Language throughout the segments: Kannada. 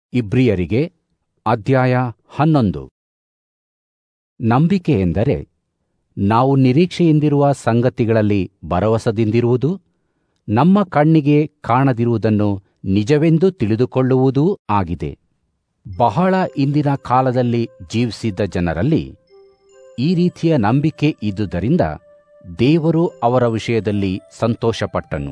ಇಬ್ರಿಯರಿಗೆ ಅಧ್ಯಾಯ ಹನ್ನೊಂದು ನಂಬಿಕೆ ಎಂದರೆ ನಾವು ನಿರೀಕ್ಷೆಯಿಂದಿರುವ ಸಂಗತಿಗಳಲ್ಲಿ ಭರವಸದಿಂದಿರುವುದು ನಮ್ಮ ಕಣ್ಣಿಗೆ ಕಾಣದಿರುವುದನ್ನು ನಿಜವೆಂದು ತಿಳಿದುಕೊಳ್ಳುವುದೂ ಆಗಿದೆ ಬಹಳ ಇಂದಿನ ಕಾಲದಲ್ಲಿ ಜೀವಿಸಿದ್ದ ಜನರಲ್ಲಿ ಈ ರೀತಿಯ ನಂಬಿಕೆ ಇದ್ದುದರಿಂದ ದೇವರು ಅವರ ವಿಷಯದಲ್ಲಿ ಸಂತೋಷಪಟ್ಟನು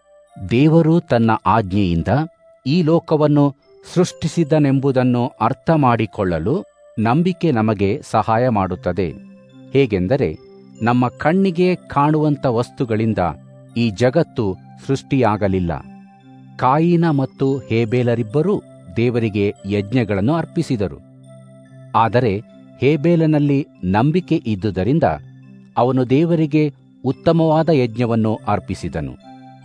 ದೇವರು ತನ್ನ ಆಜ್ಞೆಯಿಂದ ಈ ಲೋಕವನ್ನು ಸೃಷ್ಟಿಸಿದನೆಂಬುದನ್ನು ಅರ್ಥ ಮಾಡಿಕೊಳ್ಳಲು ನಂಬಿಕೆ ನಮಗೆ ಸಹಾಯ ಮಾಡುತ್ತದೆ ಹೇಗೆಂದರೆ ನಮ್ಮ ಕಣ್ಣಿಗೆ ಕಾಣುವಂಥ ವಸ್ತುಗಳಿಂದ ಈ ಜಗತ್ತು ಸೃಷ್ಟಿಯಾಗಲಿಲ್ಲ ಕಾಯಿನ ಮತ್ತು ಹೇಬೇಲರಿಬ್ಬರೂ ದೇವರಿಗೆ ಯಜ್ಞಗಳನ್ನು ಅರ್ಪಿಸಿದರು ಆದರೆ ಹೇಬೇಲನಲ್ಲಿ ನಂಬಿಕೆ ಇದ್ದುದರಿಂದ ಅವನು ದೇವರಿಗೆ ಉತ್ತಮವಾದ ಯಜ್ಞವನ್ನು ಅರ್ಪಿಸಿದನು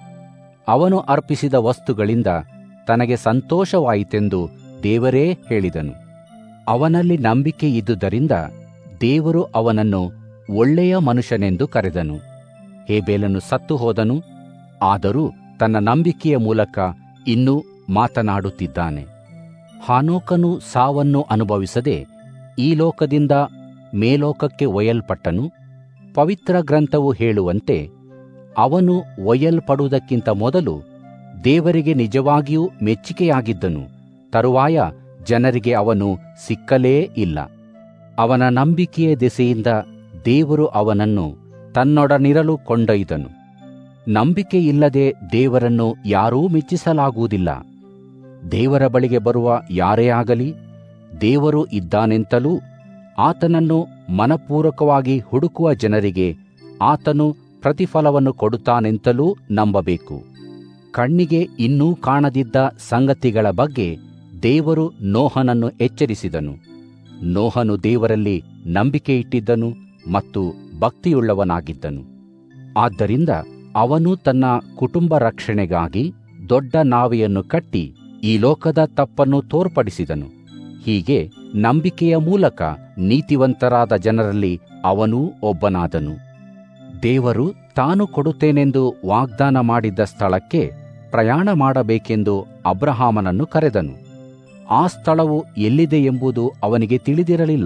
ಅವನು ಅರ್ಪಿಸಿದ ವಸ್ತುಗಳಿಂದ ತನಗೆ ಸಂತೋಷವಾಯಿತೆಂದು ದೇವರೇ ಹೇಳಿದನು ಅವನಲ್ಲಿ ನಂಬಿಕೆ ಇದ್ದುದರಿಂದ ದೇವರು ಅವನನ್ನು ಒಳ್ಳೆಯ ಮನುಷ್ಯನೆಂದು ಕರೆದನು ಹೇಬೇಲನು ಸತ್ತು ಹೋದನು ಆದರೂ ತನ್ನ ನಂಬಿಕೆಯ ಮೂಲಕ ಇನ್ನೂ ಮಾತನಾಡುತ್ತಿದ್ದಾನೆ ಹಾನೋಕನು ಸಾವನ್ನು ಅನುಭವಿಸದೆ ಈ ಲೋಕದಿಂದ ಮೇಲೋಕಕ್ಕೆ ಒಯ್ಯಲ್ಪಟ್ಟನು ಪವಿತ್ರ ಗ್ರಂಥವು ಹೇಳುವಂತೆ ಅವನು ಒಯ್ಯಲ್ಪಡುವುದಕ್ಕಿಂತ ಮೊದಲು ದೇವರಿಗೆ ನಿಜವಾಗಿಯೂ ಮೆಚ್ಚಿಕೆಯಾಗಿದ್ದನು ತರುವಾಯ ಜನರಿಗೆ ಅವನು ಸಿಕ್ಕಲೇ ಇಲ್ಲ ಅವನ ನಂಬಿಕೆಯ ದೆಸೆಯಿಂದ ದೇವರು ಅವನನ್ನು ತನ್ನೊಡನಿರಲು ಕೊಂಡೊಯ್ದನು ನಂಬಿಕೆಯಿಲ್ಲದೆ ದೇವರನ್ನು ಯಾರೂ ಮೆಚ್ಚಿಸಲಾಗುವುದಿಲ್ಲ ದೇವರ ಬಳಿಗೆ ಬರುವ ಯಾರೇ ಆಗಲಿ ದೇವರು ಇದ್ದಾನೆಂತಲೂ ಆತನನ್ನು ಮನಪೂರ್ವಕವಾಗಿ ಹುಡುಕುವ ಜನರಿಗೆ ಆತನು ಪ್ರತಿಫಲವನ್ನು ಕೊಡುತ್ತಾನೆಂತಲೂ ನಂಬಬೇಕು ಕಣ್ಣಿಗೆ ಇನ್ನೂ ಕಾಣದಿದ್ದ ಸಂಗತಿಗಳ ಬಗ್ಗೆ ದೇವರು ನೋಹನನ್ನು ಎಚ್ಚರಿಸಿದನು ನೋಹನು ದೇವರಲ್ಲಿ ನಂಬಿಕೆ ಇಟ್ಟಿದ್ದನು ಮತ್ತು ಭಕ್ತಿಯುಳ್ಳವನಾಗಿದ್ದನು ಆದ್ದರಿಂದ ಅವನು ತನ್ನ ಕುಟುಂಬ ರಕ್ಷಣೆಗಾಗಿ ದೊಡ್ಡ ನಾವೆಯನ್ನು ಕಟ್ಟಿ ಈ ಲೋಕದ ತಪ್ಪನ್ನು ತೋರ್ಪಡಿಸಿದನು ಹೀಗೆ ನಂಬಿಕೆಯ ಮೂಲಕ ನೀತಿವಂತರಾದ ಜನರಲ್ಲಿ ಅವನೂ ಒಬ್ಬನಾದನು ದೇವರು ತಾನು ಕೊಡುತ್ತೇನೆಂದು ವಾಗ್ದಾನ ಮಾಡಿದ್ದ ಸ್ಥಳಕ್ಕೆ ಪ್ರಯಾಣ ಮಾಡಬೇಕೆಂದು ಅಬ್ರಹಾಮನನ್ನು ಕರೆದನು ಆ ಸ್ಥಳವು ಎಲ್ಲಿದೆ ಎಂಬುದು ಅವನಿಗೆ ತಿಳಿದಿರಲಿಲ್ಲ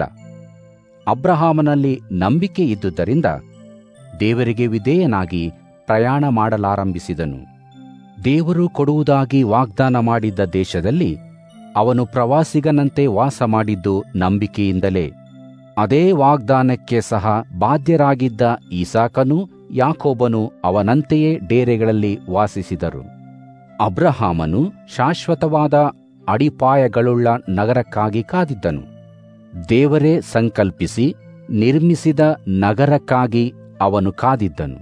ಅಬ್ರಹಾಮನಲ್ಲಿ ನಂಬಿಕೆ ಇದ್ದುದರಿಂದ ದೇವರಿಗೆ ವಿಧೇಯನಾಗಿ ಪ್ರಯಾಣ ಮಾಡಲಾರಂಭಿಸಿದನು ದೇವರು ಕೊಡುವುದಾಗಿ ವಾಗ್ದಾನ ಮಾಡಿದ್ದ ದೇಶದಲ್ಲಿ ಅವನು ಪ್ರವಾಸಿಗನಂತೆ ವಾಸ ಮಾಡಿದ್ದು ನಂಬಿಕೆಯಿಂದಲೇ ಅದೇ ವಾಗ್ದಾನಕ್ಕೆ ಸಹ ಬಾಧ್ಯರಾಗಿದ್ದ ಈಸಾಕನೂ ಯಾಕೋಬನು ಅವನಂತೆಯೇ ಡೇರೆಗಳಲ್ಲಿ ವಾಸಿಸಿದರು ಅಬ್ರಹಾಮನು ಶಾಶ್ವತವಾದ ಅಡಿಪಾಯಗಳುಳ್ಳ ನಗರಕ್ಕಾಗಿ ಕಾದಿದ್ದನು ದೇವರೇ ಸಂಕಲ್ಪಿಸಿ ನಿರ್ಮಿಸಿದ ನಗರಕ್ಕಾಗಿ ಅವನು ಕಾದಿದ್ದನು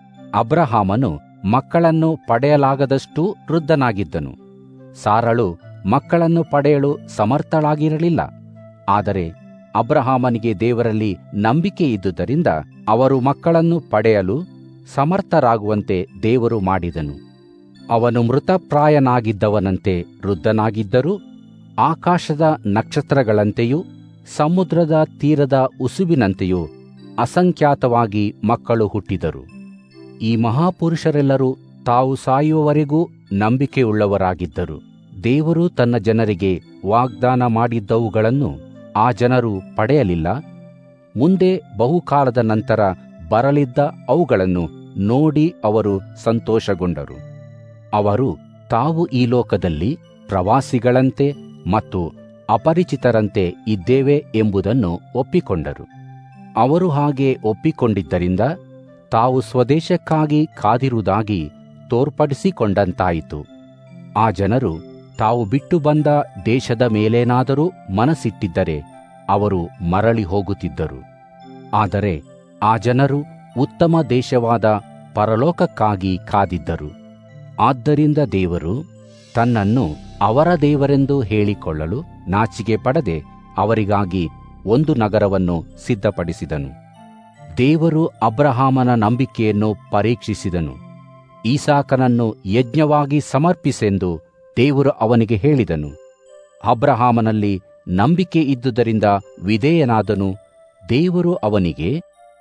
ಅಬ್ರಹಾಮನು ಮಕ್ಕಳನ್ನು ಪಡೆಯಲಾಗದಷ್ಟು ವೃದ್ಧನಾಗಿದ್ದನು ಸಾರಳು ಮಕ್ಕಳನ್ನು ಪಡೆಯಲು ಸಮರ್ಥಳಾಗಿರಲಿಲ್ಲ ಆದರೆ ಅಬ್ರಹಾಮನಿಗೆ ದೇವರಲ್ಲಿ ನಂಬಿಕೆ ಇದ್ದುದರಿಂದ ಅವರು ಮಕ್ಕಳನ್ನು ಪಡೆಯಲು ಸಮರ್ಥರಾಗುವಂತೆ ದೇವರು ಮಾಡಿದನು ಅವನು ಮೃತಪ್ರಾಯನಾಗಿದ್ದವನಂತೆ ವೃದ್ಧನಾಗಿದ್ದರೂ ಆಕಾಶದ ನಕ್ಷತ್ರಗಳಂತೆಯೂ ಸಮುದ್ರದ ತೀರದ ಉಸುಬಿನಂತೆಯೂ ಅಸಂಖ್ಯಾತವಾಗಿ ಮಕ್ಕಳು ಹುಟ್ಟಿದರು ಈ ಮಹಾಪುರುಷರೆಲ್ಲರೂ ತಾವು ಸಾಯುವವರೆಗೂ ನಂಬಿಕೆಯುಳ್ಳವರಾಗಿದ್ದರು ದೇವರು ತನ್ನ ಜನರಿಗೆ ವಾಗ್ದಾನ ಮಾಡಿದ್ದವುಗಳನ್ನು ಆ ಜನರು ಪಡೆಯಲಿಲ್ಲ ಮುಂದೆ ಬಹುಕಾಲದ ನಂತರ ಬರಲಿದ್ದ ಅವುಗಳನ್ನು ನೋಡಿ ಅವರು ಸಂತೋಷಗೊಂಡರು ಅವರು ತಾವು ಈ ಲೋಕದಲ್ಲಿ ಪ್ರವಾಸಿಗಳಂತೆ ಮತ್ತು ಅಪರಿಚಿತರಂತೆ ಇದ್ದೇವೆ ಎಂಬುದನ್ನು ಒಪ್ಪಿಕೊಂಡರು ಅವರು ಹಾಗೆ ಒಪ್ಪಿಕೊಂಡಿದ್ದರಿಂದ ತಾವು ಸ್ವದೇಶಕ್ಕಾಗಿ ಕಾದಿರುವುದಾಗಿ ತೋರ್ಪಡಿಸಿಕೊಂಡಂತಾಯಿತು ಆ ಜನರು ತಾವು ಬಿಟ್ಟು ಬಂದ ದೇಶದ ಮೇಲೇನಾದರೂ ಮನಸ್ಸಿಟ್ಟಿದ್ದರೆ ಅವರು ಮರಳಿ ಹೋಗುತ್ತಿದ್ದರು ಆದರೆ ಆ ಜನರು ಉತ್ತಮ ದೇಶವಾದ ಪರಲೋಕಕ್ಕಾಗಿ ಕಾದಿದ್ದರು ಆದ್ದರಿಂದ ದೇವರು ತನ್ನನ್ನು ಅವರ ದೇವರೆಂದು ಹೇಳಿಕೊಳ್ಳಲು ನಾಚಿಕೆ ಪಡದೆ ಅವರಿಗಾಗಿ ಒಂದು ನಗರವನ್ನು ಸಿದ್ಧಪಡಿಸಿದನು ದೇವರು ಅಬ್ರಹಾಮನ ನಂಬಿಕೆಯನ್ನು ಪರೀಕ್ಷಿಸಿದನು ಈಸಾಕನನ್ನು ಯಜ್ಞವಾಗಿ ಸಮರ್ಪಿಸೆಂದು ದೇವರು ಅವನಿಗೆ ಹೇಳಿದನು ಅಬ್ರಹಾಮನಲ್ಲಿ ನಂಬಿಕೆ ಇದ್ದುದರಿಂದ ವಿಧೇಯನಾದನು ದೇವರು ಅವನಿಗೆ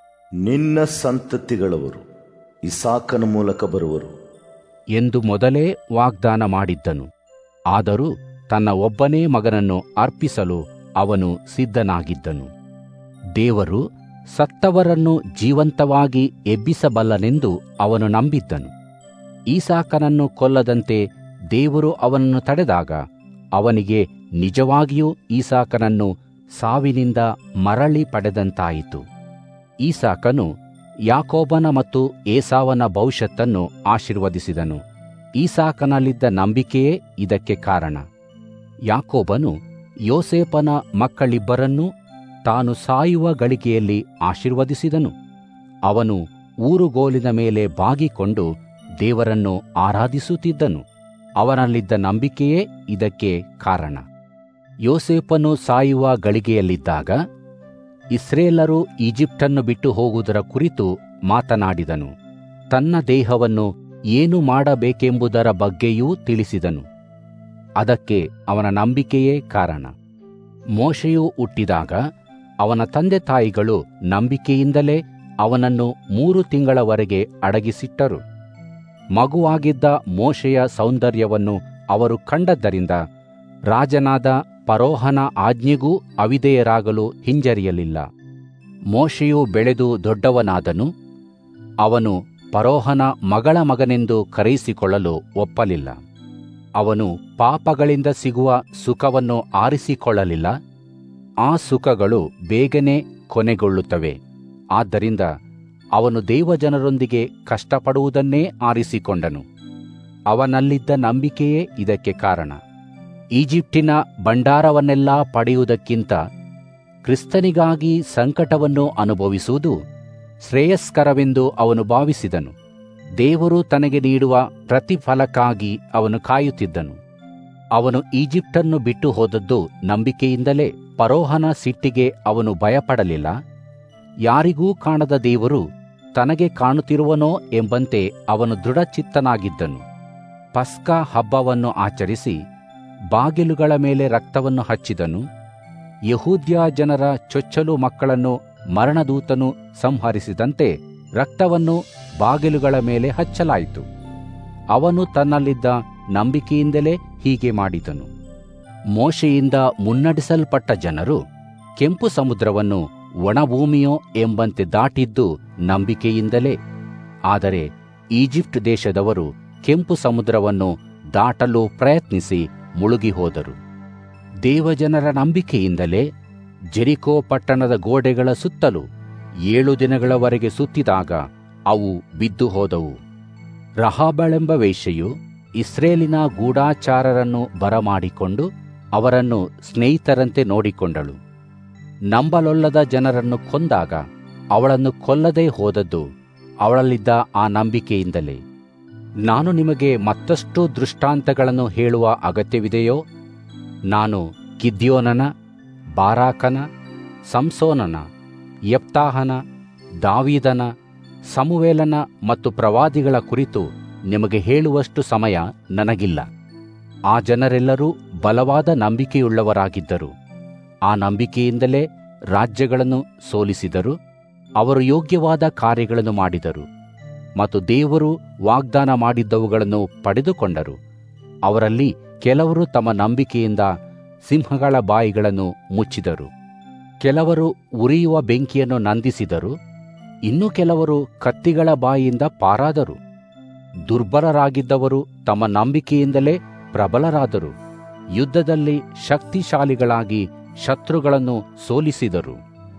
ನಿನ್ನ ಸಂತತಿಗಳವರು ಇಸಾಕನ ಮೂಲಕ ಬರುವರು ಎಂದು ಮೊದಲೇ ವಾಗ್ದಾನ ಮಾಡಿದ್ದನು ಆದರೂ ತನ್ನ ಒಬ್ಬನೇ ಮಗನನ್ನು ಅರ್ಪಿಸಲು ಅವನು ಸಿದ್ಧನಾಗಿದ್ದನು ದೇವರು ಸತ್ತವರನ್ನು ಜೀವಂತವಾಗಿ ಎಬ್ಬಿಸಬಲ್ಲನೆಂದು ಅವನು ನಂಬಿದ್ದನು ಈಸಾಕನನ್ನು ಕೊಲ್ಲದಂತೆ ದೇವರು ಅವನನ್ನು ತಡೆದಾಗ ಅವನಿಗೆ ನಿಜವಾಗಿಯೂ ಈಸಾಕನನ್ನು ಸಾವಿನಿಂದ ಮರಳಿ ಪಡೆದಂತಾಯಿತು ಈಸಾಕನು ಯಾಕೋಬನ ಮತ್ತು ಏಸಾವನ ಭವಿಷ್ಯತ್ತನ್ನು ಆಶೀರ್ವದಿಸಿದನು ಈಸಾಕನಲ್ಲಿದ್ದ ನಂಬಿಕೆಯೇ ಇದಕ್ಕೆ ಕಾರಣ ಯಾಕೋಬನು ಯೋಸೇಪನ ಮಕ್ಕಳಿಬ್ಬರನ್ನೂ ತಾನು ಸಾಯುವ ಗಳಿಗೆಯಲ್ಲಿ ಆಶೀರ್ವದಿಸಿದನು ಅವನು ಊರುಗೋಲಿನ ಮೇಲೆ ಬಾಗಿಕೊಂಡು ದೇವರನ್ನು ಆರಾಧಿಸುತ್ತಿದ್ದನು ಅವನಲ್ಲಿದ್ದ ನಂಬಿಕೆಯೇ ಇದಕ್ಕೆ ಕಾರಣ ಯೋಸೇಪನು ಸಾಯುವ ಗಳಿಗೆಯಲ್ಲಿದ್ದಾಗ ಇಸ್ರೇಲರು ಈಜಿಪ್ಟನ್ನು ಬಿಟ್ಟು ಹೋಗುವುದರ ಕುರಿತು ಮಾತನಾಡಿದನು ತನ್ನ ದೇಹವನ್ನು ಏನು ಮಾಡಬೇಕೆಂಬುದರ ಬಗ್ಗೆಯೂ ತಿಳಿಸಿದನು ಅದಕ್ಕೆ ಅವನ ನಂಬಿಕೆಯೇ ಕಾರಣ ಮೋಶೆಯು ಹುಟ್ಟಿದಾಗ ಅವನ ತಂದೆ ತಾಯಿಗಳು ನಂಬಿಕೆಯಿಂದಲೇ ಅವನನ್ನು ಮೂರು ತಿಂಗಳವರೆಗೆ ಅಡಗಿಸಿಟ್ಟರು ಮಗುವಾಗಿದ್ದ ಮೋಶೆಯ ಸೌಂದರ್ಯವನ್ನು ಅವರು ಕಂಡದ್ದರಿಂದ ರಾಜನಾದ ಪರೋಹನ ಆಜ್ಞೆಗೂ ಅವಿಧೇಯರಾಗಲು ಹಿಂಜರಿಯಲಿಲ್ಲ ಮೋಶೆಯು ಬೆಳೆದು ದೊಡ್ಡವನಾದನು ಅವನು ಪರೋಹನ ಮಗಳ ಮಗನೆಂದು ಕರೆಯಿಸಿಕೊಳ್ಳಲು ಒಪ್ಪಲಿಲ್ಲ ಅವನು ಪಾಪಗಳಿಂದ ಸಿಗುವ ಸುಖವನ್ನು ಆರಿಸಿಕೊಳ್ಳಲಿಲ್ಲ ಆ ಸುಖಗಳು ಬೇಗನೆ ಕೊನೆಗೊಳ್ಳುತ್ತವೆ ಆದ್ದರಿಂದ ಅವನು ದೇವಜನರೊಂದಿಗೆ ಕಷ್ಟಪಡುವುದನ್ನೇ ಆರಿಸಿಕೊಂಡನು ಅವನಲ್ಲಿದ್ದ ನಂಬಿಕೆಯೇ ಇದಕ್ಕೆ ಕಾರಣ ಈಜಿಪ್ಟಿನ ಭಂಡಾರವನ್ನೆಲ್ಲ ಪಡೆಯುವುದಕ್ಕಿಂತ ಕ್ರಿಸ್ತನಿಗಾಗಿ ಸಂಕಟವನ್ನು ಅನುಭವಿಸುವುದು ಶ್ರೇಯಸ್ಕರವೆಂದು ಅವನು ಭಾವಿಸಿದನು ದೇವರು ತನಗೆ ನೀಡುವ ಪ್ರತಿಫಲಕ್ಕಾಗಿ ಅವನು ಕಾಯುತ್ತಿದ್ದನು ಅವನು ಈಜಿಪ್ಟನ್ನು ಬಿಟ್ಟು ಹೋದದ್ದು ನಂಬಿಕೆಯಿಂದಲೇ ಪರೋಹನ ಸಿಟ್ಟಿಗೆ ಅವನು ಭಯಪಡಲಿಲ್ಲ ಯಾರಿಗೂ ಕಾಣದ ದೇವರು ತನಗೆ ಕಾಣುತ್ತಿರುವನೋ ಎಂಬಂತೆ ಅವನು ದೃಢಚಿತ್ತನಾಗಿದ್ದನು ಪಸ್ಕ ಹಬ್ಬವನ್ನು ಆಚರಿಸಿ ಬಾಗಿಲುಗಳ ಮೇಲೆ ರಕ್ತವನ್ನು ಹಚ್ಚಿದನು ಯಹೂದ್ಯ ಜನರ ಚೊಚ್ಚಲು ಮಕ್ಕಳನ್ನು ಮರಣದೂತನು ಸಂಹರಿಸಿದಂತೆ ರಕ್ತವನ್ನು ಬಾಗಿಲುಗಳ ಮೇಲೆ ಹಚ್ಚಲಾಯಿತು ಅವನು ತನ್ನಲ್ಲಿದ್ದ ನಂಬಿಕೆಯಿಂದಲೇ ಹೀಗೆ ಮಾಡಿದನು ಮೋಶೆಯಿಂದ ಮುನ್ನಡೆಸಲ್ಪಟ್ಟ ಜನರು ಕೆಂಪು ಸಮುದ್ರವನ್ನು ಒಣಭೂಮಿಯೋ ಎಂಬಂತೆ ದಾಟಿದ್ದು ನಂಬಿಕೆಯಿಂದಲೇ ಆದರೆ ಈಜಿಪ್ಟ್ ದೇಶದವರು ಕೆಂಪು ಸಮುದ್ರವನ್ನು ದಾಟಲು ಪ್ರಯತ್ನಿಸಿ ಮುಳುಗಿ ಹೋದರು ದೇವಜನರ ನಂಬಿಕೆಯಿಂದಲೇ ಜೆರಿಕೋ ಪಟ್ಟಣದ ಗೋಡೆಗಳ ಸುತ್ತಲೂ ಏಳು ದಿನಗಳವರೆಗೆ ಸುತ್ತಿದಾಗ ಅವು ಬಿದ್ದು ಹೋದವು ರಹಾಬಳೆಂಬ ವೇಶ್ಯೆಯು ಇಸ್ರೇಲಿನ ಗೂಢಾಚಾರರನ್ನು ಬರಮಾಡಿಕೊಂಡು ಅವರನ್ನು ಸ್ನೇಹಿತರಂತೆ ನೋಡಿಕೊಂಡಳು ನಂಬಲೊಲ್ಲದ ಜನರನ್ನು ಕೊಂದಾಗ ಅವಳನ್ನು ಕೊಲ್ಲದೆ ಹೋದದ್ದು ಅವಳಲ್ಲಿದ್ದ ಆ ನಂಬಿಕೆಯಿಂದಲೇ ನಾನು ನಿಮಗೆ ಮತ್ತಷ್ಟು ದೃಷ್ಟಾಂತಗಳನ್ನು ಹೇಳುವ ಅಗತ್ಯವಿದೆಯೋ ನಾನು ಕಿದ್ಯೋನನ ಬಾರಾಕನ ಸಂಸೋನನ ಯಪ್ತಾಹನ ದಾವೀದನ ಸಮುವೇಲನ ಮತ್ತು ಪ್ರವಾದಿಗಳ ಕುರಿತು ನಿಮಗೆ ಹೇಳುವಷ್ಟು ಸಮಯ ನನಗಿಲ್ಲ ಆ ಜನರೆಲ್ಲರೂ ಬಲವಾದ ನಂಬಿಕೆಯುಳ್ಳವರಾಗಿದ್ದರು ಆ ನಂಬಿಕೆಯಿಂದಲೇ ರಾಜ್ಯಗಳನ್ನು ಸೋಲಿಸಿದರು ಅವರು ಯೋಗ್ಯವಾದ ಕಾರ್ಯಗಳನ್ನು ಮಾಡಿದರು ಮತ್ತು ದೇವರು ವಾಗ್ದಾನ ಮಾಡಿದ್ದವುಗಳನ್ನು ಪಡೆದುಕೊಂಡರು ಅವರಲ್ಲಿ ಕೆಲವರು ತಮ್ಮ ನಂಬಿಕೆಯಿಂದ ಸಿಂಹಗಳ ಬಾಯಿಗಳನ್ನು ಮುಚ್ಚಿದರು ಕೆಲವರು ಉರಿಯುವ ಬೆಂಕಿಯನ್ನು ನಂದಿಸಿದರು ಇನ್ನು ಕೆಲವರು ಕತ್ತಿಗಳ ಬಾಯಿಯಿಂದ ಪಾರಾದರು ದುರ್ಬಲರಾಗಿದ್ದವರು ತಮ್ಮ ನಂಬಿಕೆಯಿಂದಲೇ ಪ್ರಬಲರಾದರು ಯುದ್ಧದಲ್ಲಿ ಶಕ್ತಿಶಾಲಿಗಳಾಗಿ ಶತ್ರುಗಳನ್ನು ಸೋಲಿಸಿದರು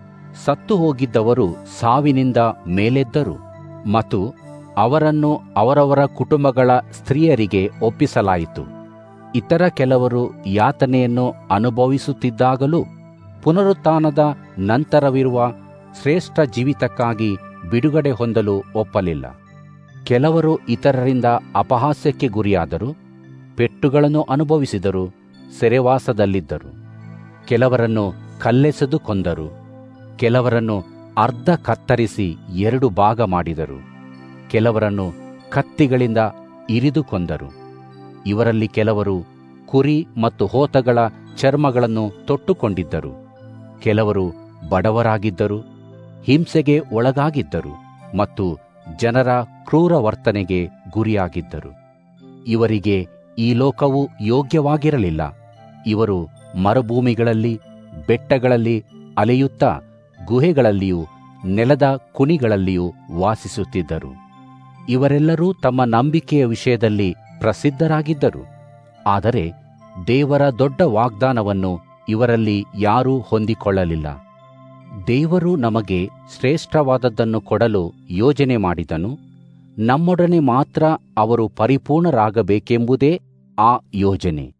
ಸತ್ತು ಹೋಗಿದ್ದವರು ಸಾವಿನಿಂದ ಮೇಲೆದ್ದರು ಮತ್ತು ಅವರನ್ನು ಅವರವರ ಕುಟುಂಬಗಳ ಸ್ತ್ರೀಯರಿಗೆ ಒಪ್ಪಿಸಲಾಯಿತು ಇತರ ಕೆಲವರು ಯಾತನೆಯನ್ನು ಅನುಭವಿಸುತ್ತಿದ್ದಾಗಲೂ ಪುನರುತ್ಥಾನದ ನಂತರವಿರುವ ಶ್ರೇಷ್ಠ ಜೀವಿತಕ್ಕಾಗಿ ಬಿಡುಗಡೆ ಹೊಂದಲು ಒಪ್ಪಲಿಲ್ಲ ಕೆಲವರು ಇತರರಿಂದ ಅಪಹಾಸ್ಯಕ್ಕೆ ಗುರಿಯಾದರು ಪೆಟ್ಟುಗಳನ್ನು ಅನುಭವಿಸಿದರು ಸೆರೆವಾಸದಲ್ಲಿದ್ದರು ಕೆಲವರನ್ನು ಕಲ್ಲೆಸೆದು ಕೊಂದರು ಕೆಲವರನ್ನು ಅರ್ಧ ಕತ್ತರಿಸಿ ಎರಡು ಭಾಗ ಮಾಡಿದರು ಕೆಲವರನ್ನು ಕತ್ತಿಗಳಿಂದ ಇರಿದು ಕೊಂದರು ಇವರಲ್ಲಿ ಕೆಲವರು ಕುರಿ ಮತ್ತು ಹೋತಗಳ ಚರ್ಮಗಳನ್ನು ತೊಟ್ಟುಕೊಂಡಿದ್ದರು ಕೆಲವರು ಬಡವರಾಗಿದ್ದರು ಹಿಂಸೆಗೆ ಒಳಗಾಗಿದ್ದರು ಮತ್ತು ಜನರ ಕ್ರೂರ ವರ್ತನೆಗೆ ಗುರಿಯಾಗಿದ್ದರು ಇವರಿಗೆ ಈ ಲೋಕವು ಯೋಗ್ಯವಾಗಿರಲಿಲ್ಲ ಇವರು ಮರುಭೂಮಿಗಳಲ್ಲಿ ಬೆಟ್ಟಗಳಲ್ಲಿ ಅಲೆಯುತ್ತಾ ಗುಹೆಗಳಲ್ಲಿಯೂ ನೆಲದ ಕುಣಿಗಳಲ್ಲಿಯೂ ವಾಸಿಸುತ್ತಿದ್ದರು ಇವರೆಲ್ಲರೂ ತಮ್ಮ ನಂಬಿಕೆಯ ವಿಷಯದಲ್ಲಿ ಪ್ರಸಿದ್ಧರಾಗಿದ್ದರು ಆದರೆ ದೇವರ ದೊಡ್ಡ ವಾಗ್ದಾನವನ್ನು ಇವರಲ್ಲಿ ಯಾರೂ ಹೊಂದಿಕೊಳ್ಳಲಿಲ್ಲ ದೇವರು ನಮಗೆ ಶ್ರೇಷ್ಠವಾದದ್ದನ್ನು ಕೊಡಲು ಯೋಜನೆ ಮಾಡಿದನು ನಮ್ಮೊಡನೆ ಮಾತ್ರ ಅವರು ಪರಿಪೂರ್ಣರಾಗಬೇಕೆಂಬುದೇ ಆ ಯೋಜನೆ